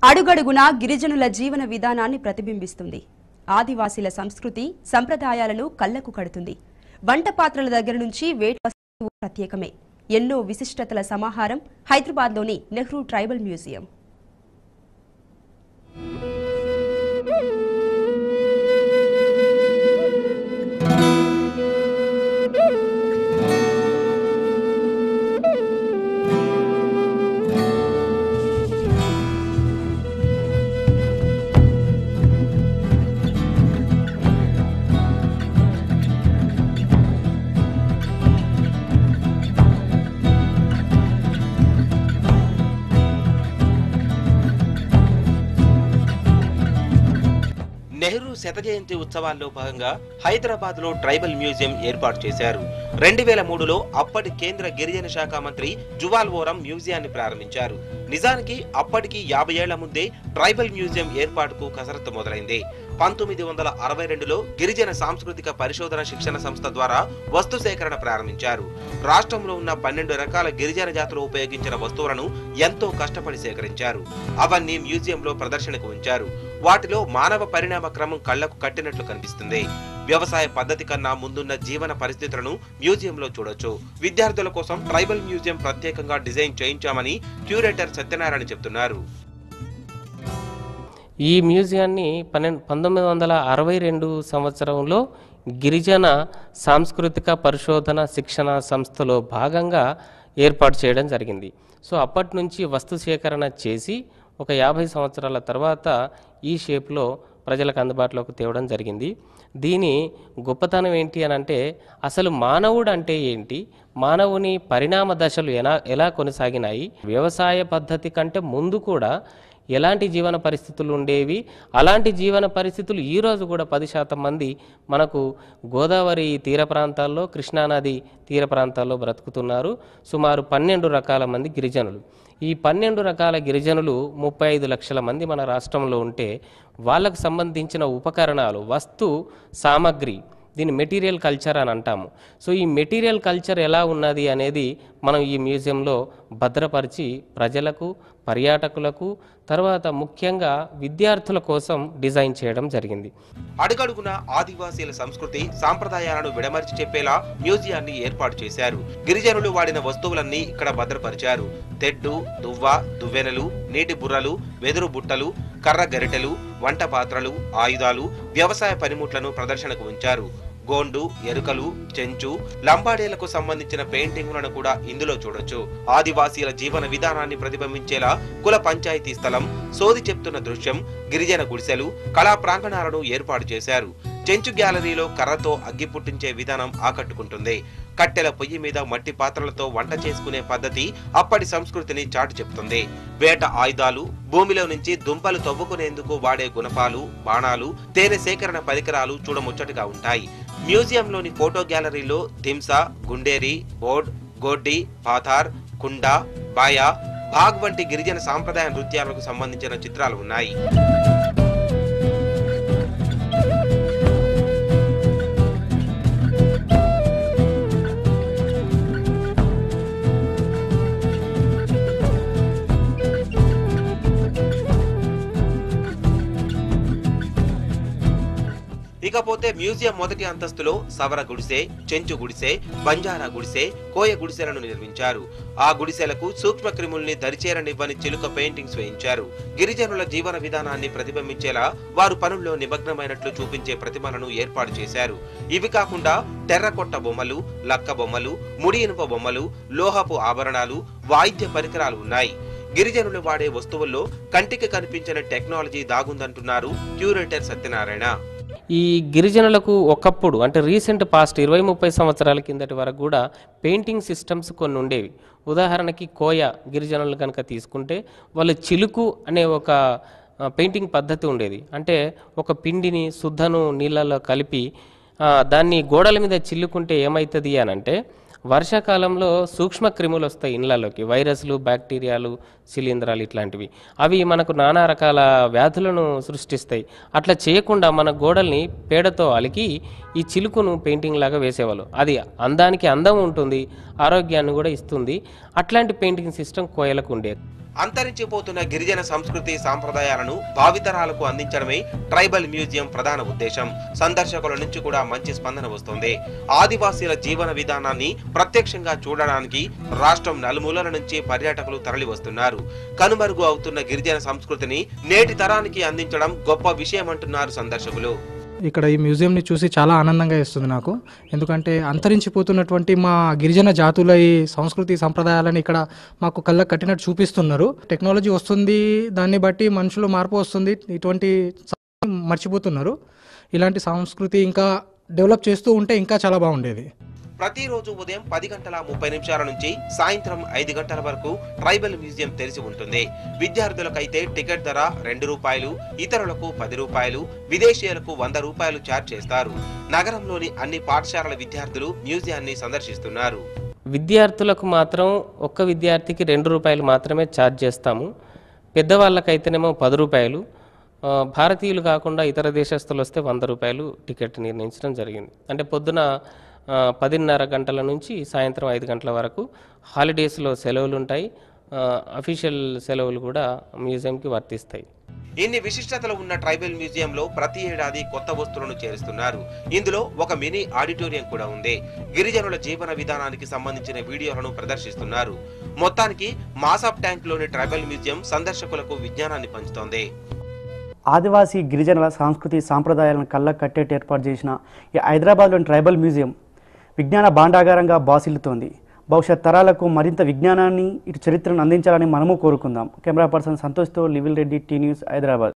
అడుగడుగునా గిరిజనుల జీవన విధానాన్ని ప్రతిబింబిస్తుంది ఆదివాసీల సంస్కృతి సంప్రదాయాలను కళ్లకు కడుతుంది వంట పాత్రల దగ్గర నుంచి వేట వస్తువు ప్రత్యేకమే ఎన్నో విశిష్టతల సమాహారం హైదరాబాద్లోని నెహ్రూ ట్రైబల్ మ్యూజియం నెహ్రూ శత జయంతి ఉత్సవాల్లో భాగంగా హైదరాబాద్ లో ట్రైబల్ మ్యూజియం ఏర్పాటు చేశారు రెండు వేల మూడులో అప్పటి కేంద్ర గిరిజన శాఖ మంత్రి జువాల్ ఓరం మ్యూజియాన్ని ప్రారంభించారు నిజానికి అప్పటికి యాభై ఏళ్ల ముందే ట్రైబల్ మ్యూజియం ఏర్పాటుకు కసరత్తు మొదలైంది పంతొమ్మిది వందల అరవై రెండులో గిరిజన సాంస్కృతిక పరిశోధన శిక్షణ సంస్థ ద్వారా వస్తు సేకరణ ప్రారంభించారు రాష్ట్రంలో ఉన్న పన్నెండు రకాల గిరిజన జాతులు ఉపయోగించిన వస్తువులను ఎంతో కష్టపడి సేకరించారు అవన్నీ మ్యూజియంలో ప్రదర్శనకు ఉంచారు వాటిలో మానవ పరిణామ క్రమం కళ్లకు కట్టినట్లు కనిపిస్తుంది వ్యవసాయ పద్ధతి కన్నా ముందున్న జీవన పరిస్థితులను మ్యూజియంలో చూడొచ్చు విద్యార్థుల కోసం ట్రైబల్ మ్యూజియం ప్రత్యేకంగా డిజైన్ చేయించామని క్యూరేటర్ సత్యనారాయణ చెప్తున్నారు ఈ మ్యూజియాన్ని పన్నెండు పంతొమ్మిది వందల అరవై రెండు సంవత్సరంలో గిరిజన సాంస్కృతిక పరిశోధన శిక్షణ సంస్థలో భాగంగా ఏర్పాటు చేయడం జరిగింది సో అప్పటి నుంచి వస్తు సేకరణ చేసి ఒక యాభై సంవత్సరాల తర్వాత ఈ షేప్లో ప్రజలకు అందుబాటులోకి తేవడం జరిగింది దీని గొప్పతనం ఏంటి అని అంటే అసలు మానవుడు అంటే ఏంటి మానవుని పరిణామ దశలు ఎలా ఎలా కొనసాగినాయి వ్యవసాయ పద్ధతి కంటే ముందు కూడా ఎలాంటి జీవన పరిస్థితులు ఉండేవి అలాంటి జీవన పరిస్థితులు ఈరోజు కూడా పది శాతం మంది మనకు గోదావరి తీర ప్రాంతాల్లో కృష్ణానది తీర ప్రాంతాల్లో బ్రతుకుతున్నారు సుమారు పన్నెండు రకాల మంది గిరిజనులు ఈ పన్నెండు రకాల గిరిజనులు ముప్పై ఐదు లక్షల మంది మన రాష్ట్రంలో ఉంటే వాళ్ళకు సంబంధించిన ఉపకరణాలు వస్తు సామగ్రి దీన్ని మెటీరియల్ కల్చర్ అని అంటాము సో ఈ మెటీరియల్ కల్చర్ ఎలా ఉన్నది అనేది మనం ఈ మ్యూజియంలో భద్రపరిచి ప్రజలకు పర్యాటకులకు తర్వాత ముఖ్యంగా విద్యార్థుల కోసం డిజైన్ చేయడం జరిగింది అడుగడుగున ఆదివాసీల సంస్కృతి సాంప్రదాయాలను విడమర్చి చెప్పేలా మ్యూజియాన్ని ఏర్పాటు చేశారు గిరిజనులు వాడిన వస్తువులన్నీ ఇక్కడ భద్రపరిచారు తెడ్డు దువ్వ దువ్వెనలు నీటి బుర్రలు వెదురు బుట్టలు కర్ర గరిటెలు వంట పాత్రలు ఆయుధాలు వ్యవసాయ పనిముట్లను ప్రదర్శనకు ఉంచారు గోండు ఎరుకలు చెంచు లంబాడీలకు సంబంధించిన పెయింటింగులను కూడా ఇందులో చూడొచ్చు ఆదివాసీల జీవన విధానాన్ని ప్రతిబింబించేలా కుల పంచాయతీ స్థలం సోది చెప్తున్న దృశ్యం గిరిజన గుడిసెలు కళా ప్రాంగణాలను ఏర్పాటు చేశారు చెంచు గ్యాలరీలో కర్రతో అగ్గి పుట్టించే విధానం ఆకట్టుకుంటుంది కట్టెల పొయ్యి మీద మట్టి పాత్రలతో వంట చేసుకునే పద్ధతి అప్పటి సంస్కృతిని చాటి చెప్తుంది వేట ఆయుధాలు భూమిలో నుంచి దుంపలు తవ్వుకునేందుకు వాడే గుణపాలు బాణాలు తేనె సేకరణ పరికరాలు చూడముచ్చటగా ఉంటాయి మ్యూజియంలోని ఫోటో గ్యాలరీలో దింసా గుండేరి బోర్డ్ గోడ్డి పాథార్ కుండ బాయా భాగ్ వంటి గిరిజన సాంప్రదాయ నృత్యాలకు సంబంధించిన చిత్రాలు ఉన్నాయి ఇకపోతే మ్యూజియం మొదటి అంతస్తులో సవర గుడిసె చెంచు గుడిసె బంజారా గుడిసె కోయ గుడిసెలను నిర్మించారు ఆ గుడిసెలకు సూక్ష్మ క్రిముల్ని దరిచేరనివ్వని చిలుక పెయింటింగ్స్ వేయించారు గిరిజనుల జీవన విధానాన్ని ప్రతిబింబించేలా వారు పనుల్లో నిమగ్నమైనట్లు చూపించే ప్రతిమలను ఏర్పాటు చేశారు ఇవి కాకుండా టెర్రకొట్ట బొమ్మలు లక్క బొమ్మలు ముడి ఇనుప బొమ్మలు లోహపు ఆభరణాలు వాయిద్య పరికరాలు ఉన్నాయి గిరిజనులు వాడే వస్తువుల్లో కంటికి కనిపించిన టెక్నాలజీ దాగుందంటున్నారు క్యూరేటర్ సత్యనారాయణ ఈ గిరిజనులకు ఒకప్పుడు అంటే రీసెంట్ పాస్ట్ ఇరవై ముప్పై సంవత్సరాల కిందటి వరకు కూడా పెయింటింగ్ సిస్టమ్స్ కొన్ని ఉండేవి ఉదాహరణకి కోయ గిరిజనులు కనుక తీసుకుంటే వాళ్ళు చిలుకు అనే ఒక ఆ, పెయింటింగ్ పద్ధతి ఉండేది అంటే ఒక పిండిని శుద్ధను నీళ్ళలో కలిపి ఆ, దాన్ని గోడల మీద చిల్లుకుంటే ఏమవుతుంది అని అంటే వర్షాకాలంలో సూక్ష్మ క్రిములు వస్తాయి ఇండ్లలోకి వైరస్లు బ్యాక్టీరియాలు శిలీంధ్రాలు ఇట్లాంటివి అవి మనకు నానా రకాల వ్యాధులను సృష్టిస్తాయి అట్లా చేయకుండా మన గోడల్ని పేడతో అలికి ఈ చిలుకును పెయింటింగ్ లాగా వేసేవాళ్ళు అది అందానికి అందం ఉంటుంది ఆరోగ్యాన్ని కూడా ఇస్తుంది అట్లాంటి పెయింటింగ్ సిస్టమ్ కోయలకు ఉండేది అంతరించిపోతున్న గిరిజన సంస్కృతి సాంప్రదాయాలను భావితరాలకు అందించడమే ట్రైబల్ మ్యూజియం ప్రధాన ఉద్దేశం సందర్శకుల నుంచి కూడా మంచి స్పందన వస్తుంది ఆదివాసీల జీవన విధానాన్ని ప్రత్యక్షంగా చూడడానికి రాష్ట్రం నలుమూలల నుంచి పర్యాటకులు తరలి వస్తున్నారు కనుమరుగు అవుతున్న గిరిజన సంస్కృతిని నేటి తరానికి అందించడం గొప్ప విషయమంటున్నారు సందర్శకులు ఇక్కడ ఈ మ్యూజియంని చూసి చాలా ఆనందంగా ఇస్తుంది నాకు ఎందుకంటే అంతరించిపోతున్నటువంటి మా గిరిజన జాతుల ఈ సంస్కృతి సంప్రదాయాలను ఇక్కడ మాకు కళ్ళకు కట్టినట్టు చూపిస్తున్నారు టెక్నాలజీ వస్తుంది దాన్ని బట్టి మనుషులు మార్పు వస్తుంది ఇటువంటి సం- మర్చిపోతున్నారు ఇలాంటి సంస్కృతి ఇంకా డెవలప్ చేస్తూ ఉంటే ఇంకా చాలా బాగుండేది ప్రతిరోజు ఉదయం పది గంటల ముప్పై నిమిషాల నుంచి సాయంత్రం ఐదు గంటల వరకు ట్రైబల్ మ్యూజియం తెరిచి ఉంటుంది విద్యార్థులకైతే టికెట్ ధర రెండు రూపాయలు ఇతరులకు పది రూపాయలు విదేశీయులకు వంద రూపాయలు ఛార్జ్ చేస్తారు నగరంలోని అన్ని పాఠశాలల విద్యార్థులు మ్యూజియాన్ని సందర్శిస్తున్నారు విద్యార్థులకు మాత్రం ఒక్క విద్యార్థికి రెండు రూపాయలు మాత్రమే ఛార్జ్ చేస్తాము పెద్దవాళ్ళకైతేనేమో పది రూపాయలు ఆ, భారతీయులు కాకుండా ఇతర దేశస్తులు వస్తే వంద రూపాయలు టికెట్ నిర్ణయించడం జరిగింది అంటే పొద్దున ఆ, పదిన్నర గంటల నుంచి సాయంత్రం ఐదు గంటల వరకు హాలిడేస్లో సెలవులు ఉంటాయి అఫీషియల్ సెలవులు కూడా మ్యూజియంకి వర్తిస్తాయి ఇన్ని విశిష్టతలు ఉన్న ట్రైబల్ మ్యూజియంలో ప్రతి ఏడాది కొత్త వస్తువులను చేరుస్తున్నారు ఇందులో ఒక మినీ ఆడిటోరియం కూడా ఉంది గిరిజనుల జీవన విధానానికి సంబంధించిన వీడియోలను ప్రదర్శిస్తున్నారు మొత్తానికి మాసాప్ ట్యాంక్ లోని ట్రైబల్ మ్యూజియం సందర్శకులకు విజ్ఞానాన్ని పంచుతోంది ఆదివాసీ గిరిజనుల సంస్కృతి సాంప్రదాయాలను కళ్ళకు కట్టేట్టు ఏర్పాటు చేసిన ఈ హైదరాబాద్లోని ట్రైబల్ మ్యూజియం విజ్ఞాన భాండాగారంగా బాసిల్లుతోంది భవిష్యత్ తరాలకు మరింత విజ్ఞానాన్ని ఇటు చరిత్రను అందించాలని మనము కోరుకుందాం కెమెరా పర్సన్ సంతోష్తో లివిల్ రెడ్డి టీ న్యూస్ హైదరాబాద్